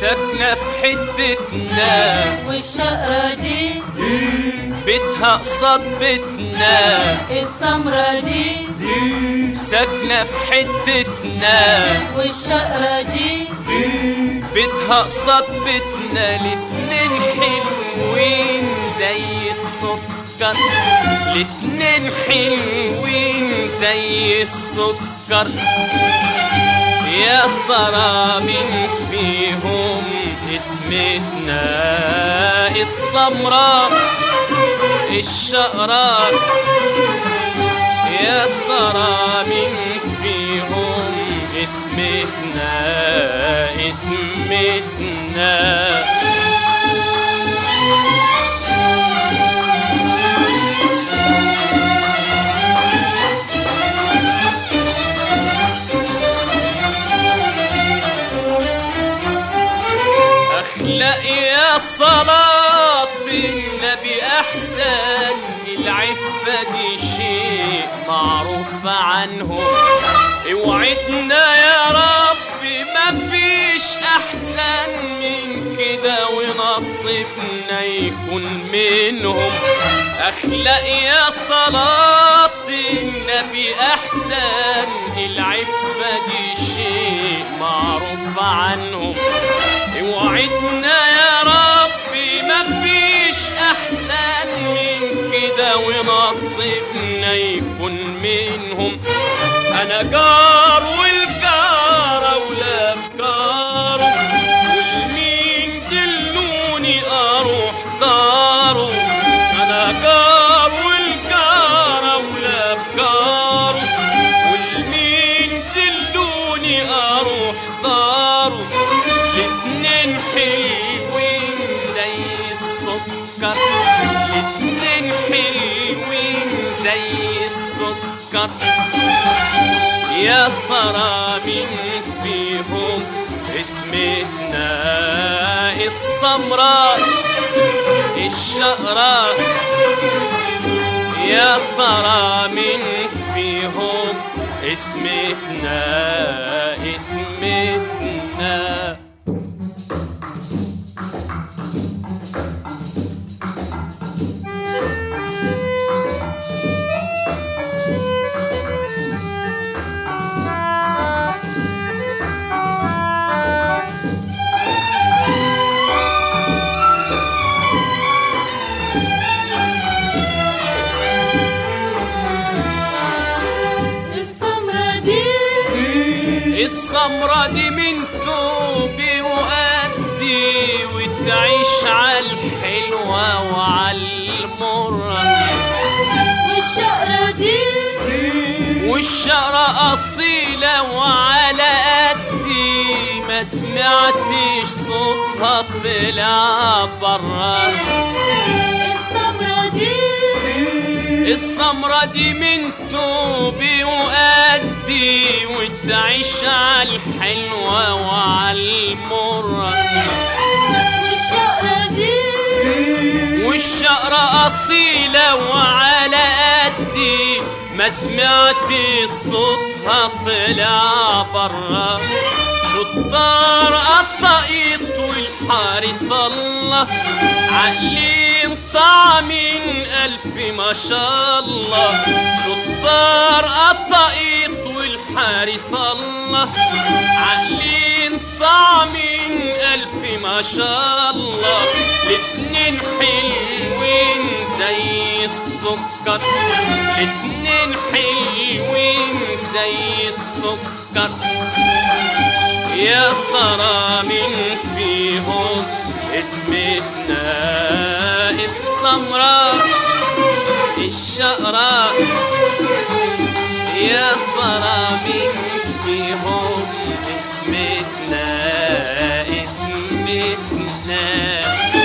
ساكنة في حتتنا والشقرة دي بيتها قصاد بيتنا السمرة دي ساكنة في حتتنا والشقرة دي بيتها قصاد بيتنا الاتنين حلوين زي السكر الاتنين حلوين زي السكر يا ترى مين فيهم اسمتنا السمراء الشقراء يا ترى مين فيهم اسمتنا اسمتنا اخلق يا صلاة النبي احسن العفة دي شيء معروف عنه اوعدنا يا رب ما فيش احسن من كده ونصيبنا يكون منهم اخلق يا صلاة النبي احسن العفة دي شيء معروف عنهم اوعدنا يا ربي ما فيش احسن من كده ونصيبنا يكون منهم انا جار والجار اولاد جاره والمين دلوني اروح داره انا جار والجار اولاد جاره والمين دلوني اروح داره الاتنين حلوين زي السكر الاتنين حلوين زي السكر يا ترى مين فيهم اسمتنا السمراء الشقراء يا ترى مين فيهم اسمتنا اسمتنا السمرة دي السمرة دي من توبي وأدي وتعيش عالحلوة وعالمرة والشقرة دي والشقرة أصيلة وعلى قدي ما سمعتش صوتها طلع برا السمرة دي السمرة دي من توبي وأدي وتعيش عالحلوة وعالمرة والشقرة دي والشقرة أصيلة وعلى قدي ما سمعت صوتها طلع برا شطار الطقيط والحارس الله عقلين طعمين ألف ما شاء الله شطار الطقيط والحارس الله عقلين طعمين ألف ما شاء الله الاتنين حلوين زي السكر الاتنين حلوين زي السكر يا ترى مين فيهم اسمتنا السمراء الشقراء يا ترى مين فيهم اسمتنا اسمتنا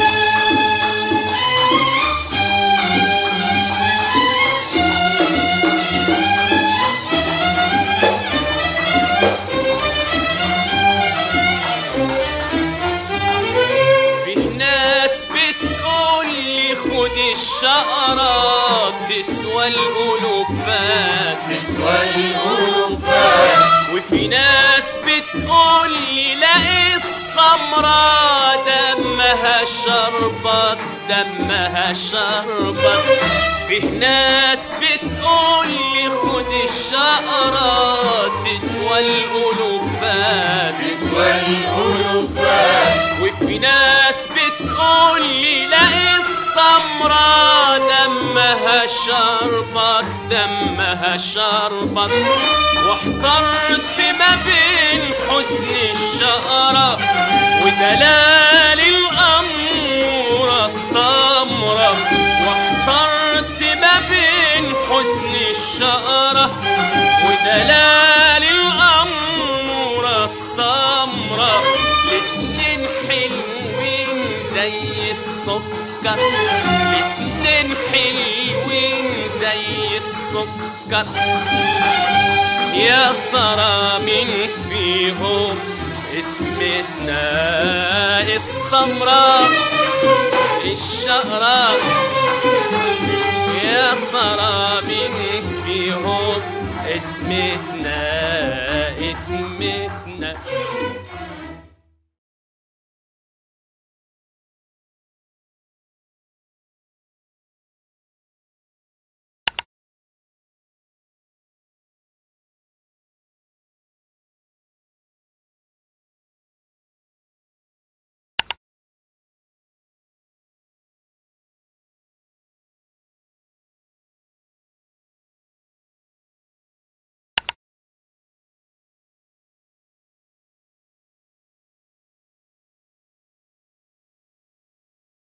فيه ناس بتقول لي خد الشقرة تسوى الألوفات تسوى الألوفات وفي ناس بتقول لي لا السمرة دمها شربت دمها شربت فيه ناس بتقول لي خد الشقرة تسوى الألوفات تسوى الألوفات وفي ناس بتقول لي لا السمرة دمها شربت دمها شربت واحترت ما بين حسن الشقرة ودلال الأمورة السمرة واحترت ما بين حسن الشقرة ودلال الأمورة السمرة الاتنين حلوين زي السكر الاتنين حلوين زي السكر يا ترى مين فيهم اسمتنا السمراء الشقراء يا ترى مين فيهم اسمتنا اسمتنا